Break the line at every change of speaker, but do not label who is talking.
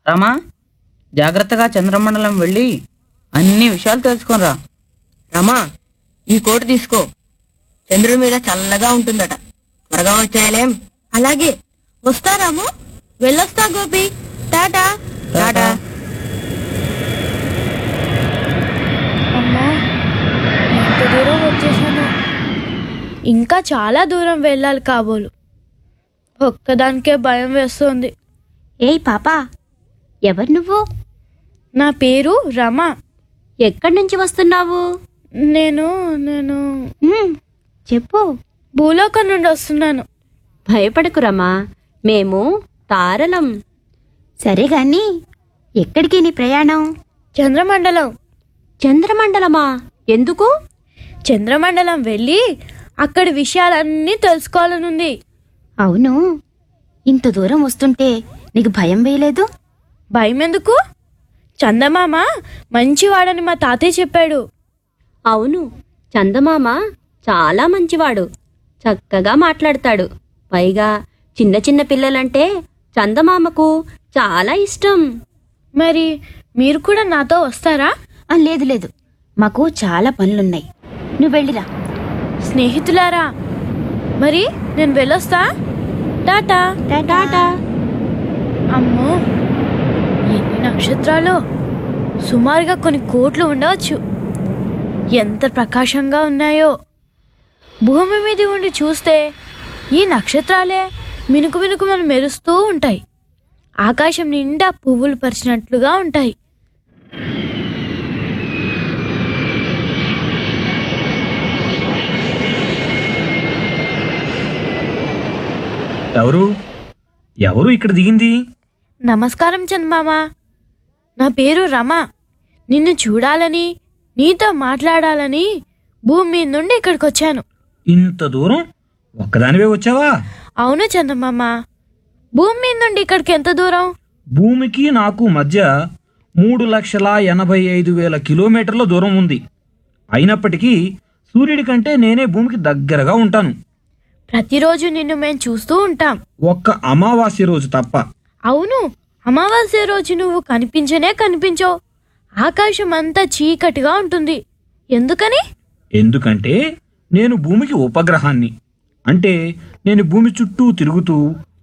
రామా జాగ్రత్తగా చంద్రమండలం వెళ్ళి అన్ని విషయాలు తెలుసుకొనిరా
రమా ఈ కోటు తీసుకో చంద్రుడి మీద చల్లగా ఉంటుందట త్వరగా వచ్చాయలేం అలాగే వస్తారాము వెళ్ళొస్తా గోపి టాటా టాటా
అమ్మా ఎంత దూరం వచ్చేసాను ఇంకా చాలా దూరం వెళ్ళాలి కాబోలు ఒక్కదానికే భయం వేస్తుంది
ఏయ్ పాపా ఎవరు నువ్వు
నా పేరు రమ
ఎక్కడి నుంచి వస్తున్నావు
నేను నేను
హ్మ్, చెప్పు
భూలోకం నుండి వస్తున్నాను
భయపడకు రమా మేము తారలం సరే గాని ఎక్కడికి నీ ప్రయాణం
చంద్రమండలం
చంద్రమండలమా ఎందుకు
చంద్రమండలం వెళ్ళి అక్కడి విషయాలన్నీ తెలుసుకోవాలనుంది
అవును ఇంత దూరం వస్తుంటే నీకు భయం వేయలేదు
భయం ఎందుకు చందమామ మంచివాడని మా తాతయ్య చెప్పాడు
అవును చందమామ చాలా మంచివాడు చక్కగా మాట్లాడతాడు పైగా చిన్న చిన్న పిల్లలంటే చందమామకు చాలా ఇష్టం
మరి మీరు కూడా నాతో వస్తారా
ఆ, లేదు లేదు మాకు చాలా పనులున్నాయి నువ్వు వెళ్ళిరా
స్నేహితులారా మరి నేను వెళ్ళొస్తా టాటా
టాటా
అమ్మో ఎన్ని నక్షత్రాలు సుమారుగా కొన్ని కోట్లు ఉండవచ్చు ఎంత ప్రకాశంగా ఉన్నాయో భూమి మీద ఉండి చూస్తే ఈ నక్షత్రాలే మినుకు మినుకుమని మెరుస్తూ ఉంటాయి ఆకాశం నిండా పువ్వులు పరిచినట్లుగా ఉంటాయి
ఎవరు ఎవరు ఇక్కడ దిగింది
నమస్కారం చందమామ నా పేరు రమ నిన్ను చూడాలని నీతో మాట్లాడాలని భూమి మీద నుండి ఇక్కడికి వచ్చాను
ఇంత దూరం ఒక్కదానివే వచ్చావా
అవును చందమామ భూమి మీద నుండి ఇక్కడికి ఎంత దూరం
భూమికి నాకు మధ్య మూడు లక్షల ఎనభై ఐదు వేల కిలోమీటర్ల దూరం ఉంది అయినప్పటికీ సూర్యుడి కంటే నేనే భూమికి దగ్గరగా ఉంటాను
ప్రతిరోజు నిన్ను మేము చూస్తూ ఉంటాం
ఒక్క అమావాస్య రోజు తప్ప
అవును అమావాస్య రోజు నువ్వు కనిపించనే కనిపించవు ఆకాశం అంతా చీకటిగా ఉంటుంది ఎందుకని
ఎందుకంటే నేను భూమికి ఉపగ్రహాన్ని అంటే నేను భూమి చుట్టూ తిరుగుతూ